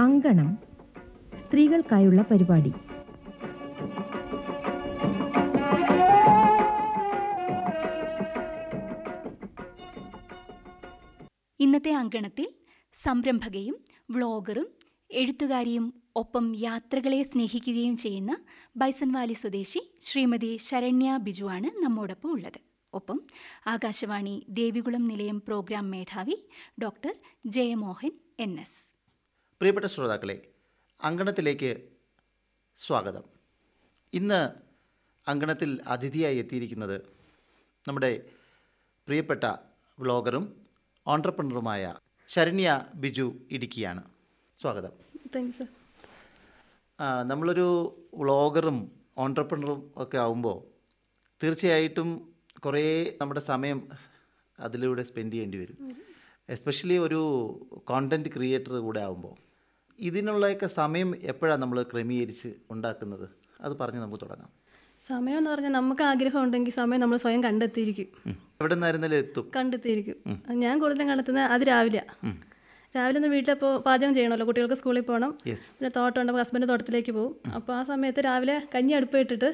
അങ്കണം സ്ത്രീകൾക്കായുള്ള പരിപാടി ഇന്നത്തെ അങ്കണത്തിൽ സംരംഭകയും വ്ളോഗറും എഴുത്തുകാരിയും ഒപ്പം യാത്രകളെ സ്നേഹിക്കുകയും ചെയ്യുന്ന ബൈസൺവാലി സ്വദേശി ശ്രീമതി ശരണ്യ ബിജുവാണ് നമ്മോടൊപ്പം ഉള്ളത് ഒപ്പം ആകാശവാണി ദേവികുളം നിലയം പ്രോഗ്രാം മേധാവി ഡോക്ടർ ജയമോഹൻ എൻ എസ് പ്രിയപ്പെട്ട ശ്രോതാക്കളെ അങ്കണത്തിലേക്ക് സ്വാഗതം ഇന്ന് അങ്കണത്തിൽ അതിഥിയായി എത്തിയിരിക്കുന്നത് നമ്മുടെ പ്രിയപ്പെട്ട വ്ളോഗറും ഓൺട്രപ്രണറുമായ ശരണ്യ ബിജു ഇടുക്കിയാണ് സ്വാഗതം താങ്ക്സ് സർ ആ, നമ്മളൊരു വ്ളോഗറും ഓൺട്രപ്രണറും ഒക്കെ ആവുമ്പോൾ തീർച്ചയായിട്ടും കുറേ നമ്മുടെ സമയം അതിലൂടെ സ്പെൻഡ് ചെയ്യേണ്ടി വരും എസ്പെഷ്യലി ഒരു കോണ്ടൻറ്റ് ക്രിയേറ്റർ കൂടെ ആവുമ്പോൾ ഇതിനുള്ളയൊക്കെ സമയം എപ്പോഴാണ് നമ്മൾ ക്രമീകരിച്ച് ഉണ്ടാക്കുന്നത് അത് പറഞ്ഞ് നമുക്ക് തുടങ്ങാം സമയം എന്ന് പറഞ്ഞാൽ നമുക്ക് ആഗ്രഹം ഉണ്ടെങ്കിൽ സമയം നമ്മൾ സ്വയം കണ്ടെത്തിയിരിക്കും എവിടെ നിന്നായിരുന്നാലും എത്തും കണ്ടെത്തിയിരിക്കും ഞാൻ കൂടുതലും കണ്ടെത്തുന്നത് അത് രാവിലെയാണ് രാവിലെ ഒന്ന് വീട്ടിലപ്പോൾ പാചകം ചെയ്യണമല്ലോ കുട്ടികൾക്ക് സ്കൂളിൽ പോകണം യെസ് പിന്നെ തോട്ടം ഉണ്ട് ഹസ്ബൻഡ് തോട്ടത്തിലേക്ക് പോകും അപ്പോൾ ആ സമയത്ത് രാവിലെ കഞ്ഞി അടുപ്പ് ഇട്ടിട്ട്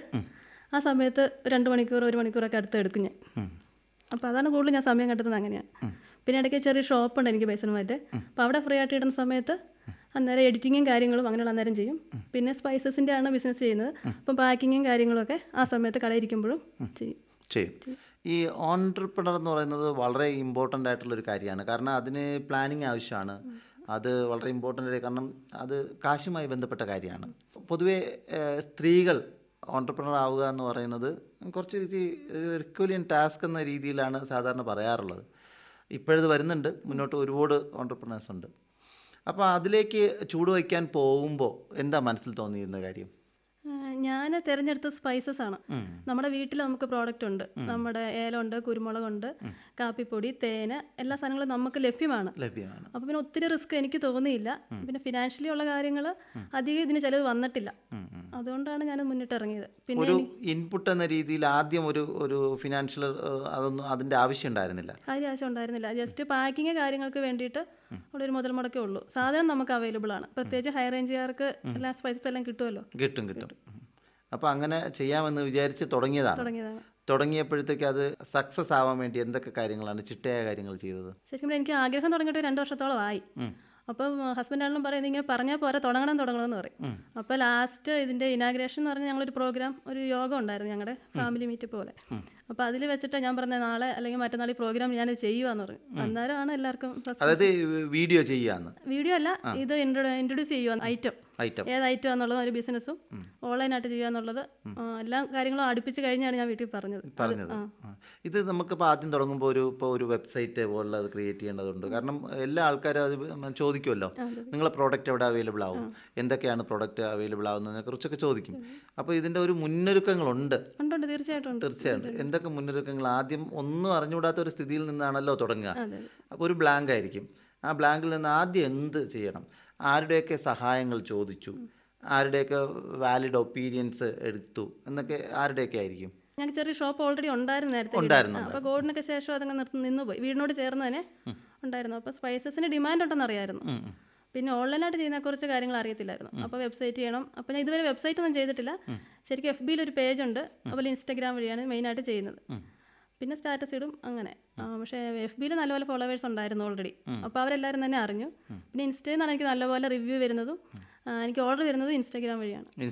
ആ സമയത്ത് രണ്ട് മണിക്കൂർ ഒരു മണിക്കൂറൊക്കെ അടുത്ത് എടുക്കും ഞാൻ അപ്പോൾ അതാണ് കൂടുതൽ ഞാൻ സമയം കണ്ടെത്തുന്നത് അങ്ങനെയാണ് പിന്നെ ഇടയ്ക്ക് ചെറിയ ഷോപ്പ് ഉണ്ട് എനിക്ക് ബൈസനുമായിട്ട് അപ്പോൾ അവിടെ ഫ്രീ ആയിട്ട് ഇടുന്ന സമയത്ത് അന്നേരം എഡിറ്റിങ്ങും കാര്യങ്ങളും അങ്ങനെയുള്ള അന്നേരം ചെയ്യും പിന്നെ സ്പൈസസിൻ്റെ ആണ് ബിസിനസ് ചെയ്യുന്നത് അപ്പം പാക്കിങ്ങും കാര്യങ്ങളൊക്കെ ആ സമയത്ത് കടയിരിക്കുമ്പോഴും ചെയ്യും ചെയ്യും ഈ ഓൺട്രപ്രണർ എന്ന് പറയുന്നത് വളരെ ഇമ്പോർട്ടൻ്റ് ആയിട്ടുള്ളൊരു കാര്യമാണ് കാരണം അതിന് പ്ലാനിങ് ആവശ്യമാണ് അത് വളരെ ഇമ്പോർട്ടൻ്റ് കാരണം അത് കാശുമായി ബന്ധപ്പെട്ട കാര്യമാണ് പൊതുവേ ഏഹ്, സ്ത്രീകൾ ഓൺട്രപ്രണർ ആവുക എന്ന് പറയുന്നത് കുറച്ച് റിക്വലിയൻ ടാസ്ക് എന്ന രീതിയിലാണ് സാധാരണ പറയാറുള്ളത് ഇപ്പോഴത് വരുന്നുണ്ട് മുന്നോട്ട് ഒരുപാട് ഓൺട്രപ്രണേഴ്സ് ഉണ്ട് അപ്പോൾ അതിലേക്ക് ചൂടുവയ്ക്കാൻ പോകുമ്പോൾ എന്താ മനസ്സിൽ തോന്നിയിരുന്ന കാര്യം ഞാൻ തിരഞ്ഞെടുത്ത സ്പൈസസ് ആണ് നമ്മുടെ വീട്ടിൽ നമുക്ക് പ്രോഡക്റ്റ് ഉണ്ട് നമ്മുടെ ഏലമുണ്ട് കുരുമുളകുണ്ട് കാപ്പിപ്പൊടി തേന് എല്ലാ സാധനങ്ങളും നമുക്ക് ലഭ്യമാണ് ലഭ്യമാണ് അപ്പോൾ പിന്നെ ഒത്തിരി റിസ്ക് എനിക്ക് തോന്നിയില്ല പിന്നെ ഫിനാൻഷ്യലി ഉള്ള കാര്യങ്ങൾ അധികം ഇതിന് ചിലവ് വന്നിട്ടില്ല അതുകൊണ്ടാണ് ഞാൻ മുന്നിട്ട് ഇറങ്ങിയത് പിന്നെ ഒരു ഇൻപുട്ട് എന്ന രീതിയിൽ ആദ്യം ഒരു ഒരു ഫിനാൻഷ്യൽ അതൊന്നും അതിൻ്റെ ആവശ്യം ഉണ്ടായിരുന്നില്ല കാര്യം ആവശ്യം ഉണ്ടായിരുന്നില്ല ജസ്റ്റ് പാക്കിങ് കാര്യങ്ങൾക്ക് വേണ്ടിയിട്ട് ഉള്ളൊരു മുതൽ മുടക്കേ ഉള്ളൂ സാധനം നമുക്ക് അവൈലബിൾ ആണ് പ്രത്യേകിച്ച് ഹൈ റേഞ്ചുകാർക്ക് എല്ലാ സ്പൈസസ് എല്ലാം കിട്ടുമല്ലോ കിട്ടും കിട്ടും അപ്പോൾ അങ്ങനെ ചെയ്യാമെന്ന് വിചാരിച്ച് തുടങ്ങിയതാണ് തുടങ്ങിയതാണ് തുടങ്ങിയപ്പോഴത്തേക്ക് അത് സക്സസ് ആവാൻ വേണ്ടി എന്തൊക്കെ കാര്യങ്ങളാണ് ചിട്ടയായ കാര്യങ്ങൾ ചെയ്തത് ശരിക്കും പറഞ്ഞാൽ എനിക്ക് ആഗ്രഹം തുടങ്ങിയിട്ട് രണ്ട് വർഷത്തോളം ആയി അപ്പം ഹസ്ബൻഡ് ആണെങ്കിലും പറയുന്നത് ഇങ്ങനെ പറഞ്ഞാൽ പോരാ തുടങ്ങണം തുടങ്ങണം എന്ന് പറയും അപ്പോൾ ലാസ്റ്റ് ഇതിൻ്റെ ഇനാഗ്രേഷൻ എന്ന് പറഞ്ഞാൽ ഞങ്ങളൊരു പ്രോഗ്രാം ഒരു യോഗം ഉണ്ടായിരുന്നു ഞങ്ങളുടെ ഫാമിലി മീറ്റ് പോലെ അപ്പോൾ അതിൽ വെച്ചിട്ട് ഞാൻ പറഞ്ഞ നാളെ അല്ലെങ്കിൽ മറ്റന്നാൾ ഈ പ്രോഗ്രാം ഞാൻ ചെയ്യുവാന്ന് പറഞ്ഞു അന്നേരമാണ് എല്ലാവർക്കും first അതായത് വീഡിയോ ചെയ്യാന്ന് വീഡിയോ അല്ല ഇത് ഇൻട്രൊഡ്യൂസ് ചെയ്യുക ഐറ്റം ഐറ്റം ഏത് ഐറ്റം എന്നുള്ളത് ഒരു ബിസിനസ്സും ഓൺലൈനായിട്ട് ചെയ്യുക എന്നുള്ളത് ആ, എല്ലാ കാര്യങ്ങളും അടുപ്പിച്ച് കഴിഞ്ഞാണ് ഞാൻ വീട്ടിൽ പറഞ്ഞത് അത് പറഞ്ഞത് ആ. ആ. ഇത് നമുക്കിപ്പോൾ ആദ്യം തുടങ്ങുമ്പോൾ ഒരു ഇപ്പോൾ ഒരു വെബ്സൈറ്റ് പോലുള്ളത് ക്രിയേറ്റ് ചെയ്യേണ്ടതുണ്ട് കാരണം എല്ലാ ആൾക്കാരും അത് ചോദിക്കുമല്ലോ നിങ്ങളെ പ്രോഡക്റ്റ് എവിടെ അവൈലബിൾ ആവും എന്തൊക്കെയാണ് പ്രോഡക്റ്റ് അവൈലബിൾ ആവുന്നതിനെ കുറിച്ചൊക്കെ ചോദിക്കും അപ്പോൾ ഇതിൻ്റെ ഒരു മുന്നൊരുക്കങ്ങളുണ്ട് ഉണ്ടുണ്ട് തീർച്ചയായിട്ടും ഉണ്ട് തീർച്ചയായിട്ടും എന്തൊക്കെ മുന്നൊരുക്കങ്ങൾ ആദ്യം ഒന്നും അറിഞ്ഞുകൂടാത്ത ഒരു സ്ഥിതിയിൽ നിന്നാണല്ലോ തുടങ്ങുക അതെ അപ്പോൾ ഒരു ബ്ലാങ്ക് ആയിരിക്കും ആ ബ്ലാങ്കിൽ നിന്ന് ആദ്യം എന്ത് ചെയ്യണം ആരുടെയൊക്കെ സഹായങ്ങൾ ചോദിച്ചു ആരുടെയൊക്കെ വാലിഡ് ഒപ്പീനിയൻസ് എടുത്തു എന്നൊക്കെ ആരുടെയൊക്കെ ആയിരിക്കും ഞങ്ങൾക്ക് ചെറിയ ഷോപ്പ് ഓൾറെഡി ഉണ്ടായിരുന്നു നേരത്തെ ഉണ്ടായിരുന്നു, അപ്പോൾ കോവിഡിനൊക്കെ ശേഷം അതങ്ങ് നിർത്തി നിന്ന് പോയി വീടിനോട് ചേർന്ന് തന്നെ ഉണ്ടായിരുന്നു അപ്പോൾ സ്പൈസസിന് ഡിമാൻഡ് ഉണ്ടെന്ന് അറിയായിരുന്നു പിന്നെ ഓൺലൈനായിട്ട് ചെയ്യുന്ന കുറച്ച് കാര്യങ്ങൾ അറിയത്തില്ലായിരുന്നു അപ്പോൾ വെബ്സൈറ്റ് ചെയ്യണം അപ്പോൾ ഞാൻ ഇതുവരെ വെബ്സൈറ്റ് ഒന്നും ചെയ്തിട്ടില്ല ശരിക്കും എഫ് ബിയിൽ ഒരു പേജ് ഉണ്ട് അതുപോലെ ഇൻസ്റ്റാഗ്രാം വഴിയാണ് മെയിനായിട്ട് ചെയ്യുന്നത് പിന്നെ സ്റ്റാറ്റസ് ഇടും അങ്ങനെ ആ, പക്ഷേ എഫ് ബിയിൽ നല്ലപോലെ ഫോളോവേഴ്സ് ഉണ്ടായിരുന്നു ഓൾറെഡി അപ്പോൾ അവരെല്ലാവരും തന്നെ അറിഞ്ഞു പിന്നെ ഇൻസ്റ്റയിൽ നിന്നാണ് എനിക്ക് നല്ലപോലെ റിവ്യൂ വരുന്നതും ആ, എനിക്ക് ഓർഡർ വരുന്നതും ഇൻസ്റ്റാഗ്രാം വഴിയാണ്